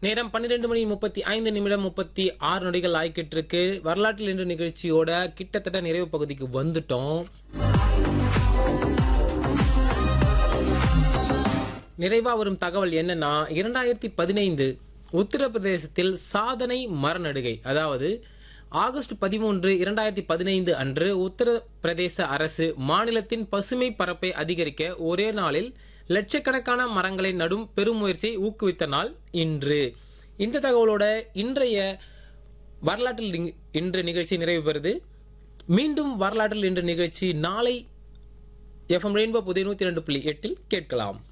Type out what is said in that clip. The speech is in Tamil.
நேரம் பன்னிரெண்டு மணி முப்பத்தி ஐந்து நிமிடம் முப்பத்தி ஆறு நொடிகள் ஆய்க்கிட்டு இருக்கு வரலாற்றில் இன்று நிகழ்ச்சியோட கிட்டத்தட்ட நிறைவு பகுதிக்கு வந்துட்டோம் நிறைவா வரும் தகவல் என்னன்னா இரண்டாயிரத்தி பதினைந்து உத்தரப்பிரதேசத்தில் சாதனை மரநடுகை அதாவது ஆகஸ்ட் பதிமூன்று இரண்டாயிரத்தி பதினைந்து அன்று உத்தரப்பிரதேச அரசு மாநிலத்தின் பசுமை பரப்பை அதிகரிக்க ஒரே நாளில் லட்சக்கணக்கான மரங்களை நடும் பெருமுயற்சியை ஊக்குவித்த நாள் இன்று இந்த தகவலோட இன்றைய வரலாற்றில் நிக- இன்று நிகழ்ச்சி நிறைவு பெறுது மீண்டும் வரலாற்றில் இன்று நிகழ்ச்சி நாளை எஃப்எம் ரெயின்போ புதிய நூத்தி ரெண்டு புள்ளி எட்டில் கேட்கலாம்